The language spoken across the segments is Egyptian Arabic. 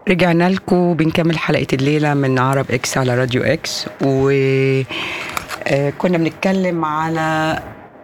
رجعنا لكم بنكمل حلقة الليلة من عرب اكس على راديو اكس و آه، كنا بنتكلم على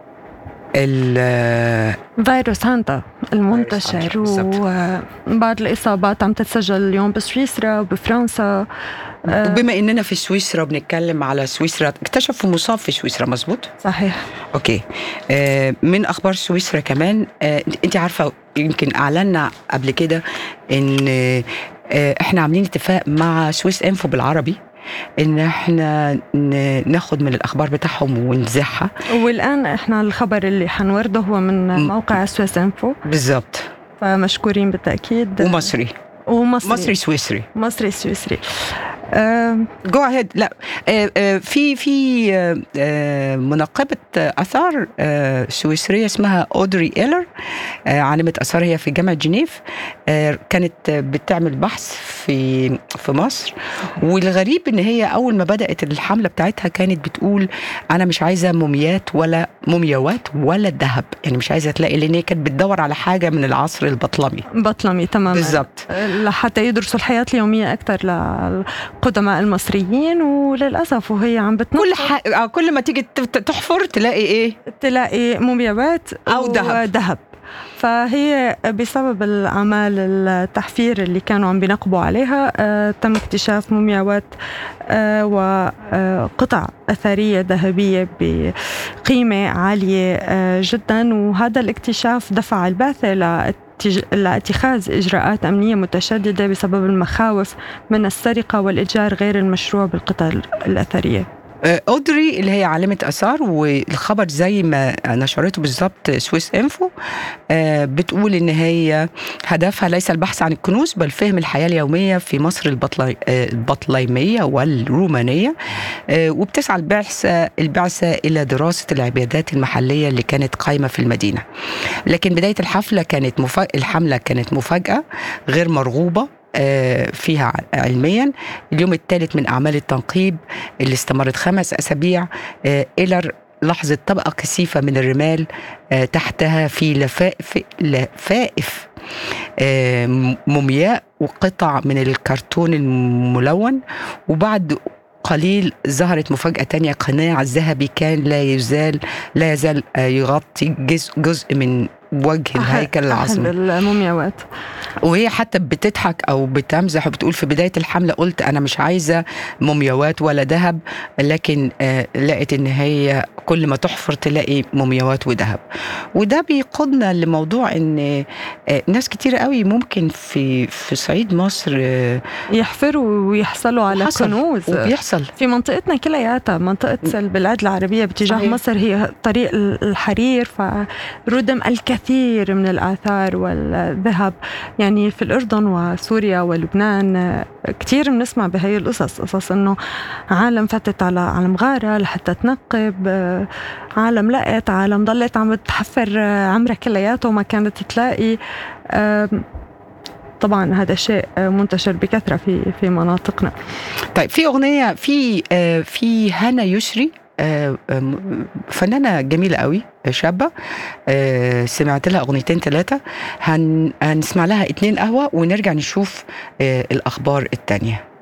ال فيروس هانتا المنتشر هانتا، بالظبط. وبعض الإصابات عم تتسجل اليوم بسويسرا وبفرنسا آه، وبما اننا في سويسرا بنتكلم على سويسرا اكتشفوا مصاب في سويسرا مظبوط صحيح اوكي آه، من اخبار سويسرا كمان آه، انت عارفه يمكن اعلنا قبل كده ان آه، احنا عاملين اتفاق مع سويس انفو بالعربي ان احنا ن- ناخد من الاخبار بتاعهم ونذاعها والآن إحنا الخبر اللي حنورده هو من م. موقع سويس انفو بالظبط فمشكورين بالتأكيد ومصري ومصري مصري سويسري مصري سويسري آه، جو اهيد لا آه، آه، في في آه، آه، منقبه اثار آه، سويسريه اسمها اودري ايلر آه، عالمه اثار هي في جامعه جنيف آه، كانت آه، بتعمل بحث في في مصر والغريب ان هي اول ما بدات الحمله بتاعتها كانت بتقول انا مش عايزه موميات ولا مومياوات ولا ذهب يعني مش عايزه تلاقي لان هي كانت بتدور على حاجه من العصر البطلمي بطلمي تماما بالظبط لحتى يدرسوا الحياة اليومية أكثر للقدماء المصريين وللأسف وهي عم بتنقل كل ح... كل ما تيجي ت- تحفر تلاقي ايه تلاقي مومياوات أو دهب. ذهب فهي بسبب الأعمال التحفير اللي كانوا عم بينقبوا عليها آه، تم اكتشاف مومياوات آه، وقطع أثرية ذهبية بقيمة عالية آه، جدا وهذا الاكتشاف دفع البعثة لاتج- لاتخاذ إجراءات أمنية متشددة بسبب المخاوف من السرقة والإتجار غير المشروع بالقطع الأثرية آه، اودري اللي هي عالمه اثار والخبر زي ما نشرته بالظبط سويس انفو آه، بتقول ان هي هدفها ليس البحث عن الكنوز بل فهم الحياه اليوميه في مصر البطلي آه، البطليميه والرومانيه آه، وبتسعى البعثه البعثه الى دراسه العبادات المحليه اللي كانت قايمه في المدينه لكن بدايه الحفله كانت مفاجأة الحمله كانت مفاجاه غير مرغوبه آه، فيها علميا اليوم الثالث من اعمال التنقيب اللي استمرت خمس اسابيع آه، ايلر لاحظت طبقه كثيفه من الرمال آه، تحتها في لفائف لفائف آه، م- مومياء وقطع من الكرتون الملون وبعد قليل ظهرت مفاجأة تانية قناع ذهبي كان لا يزال لا يزال آه، يغطي جزء, جزء من وجه الهيكل العظمي أحد المومياوات وهي حتى بتضحك او بتمزح وبتقول في بدايه الحمله قلت انا مش عايزه مومياوات ولا ذهب لكن آه لقيت ان هي كل ما تحفر تلاقي مومياوات وذهب وده بيقودنا لموضوع ان آه ناس كتير قوي ممكن في في صعيد مصر آه يحفروا ويحصلوا على حصل كنوز وبيحصل في منطقتنا كلياتها منطقة البلاد العربية باتجاه صحيح. مصر هي طريق الحرير فردم الكثير من الآثار والذهب يعني في الأردن وسوريا ولبنان آه، كثير بنسمع بهي القصص قصص إنه عالم فتت على على مغارة لحتى تنقب آه، عالم لقت عالم ضلت عم تحفر آه، عمرها كلياته وما كانت تلاقي آم، طبعا هذا شيء آه، منتشر بكثرة في في مناطقنا طيب في اغنيه في آه في هنا يسري آه، آم، فنانة جميلة قوي شابة آه، سمعت لها أغنيتين ثلاثة هن... هنسمع لها اتنين قهوة ونرجع نشوف آه، الأخبار التانية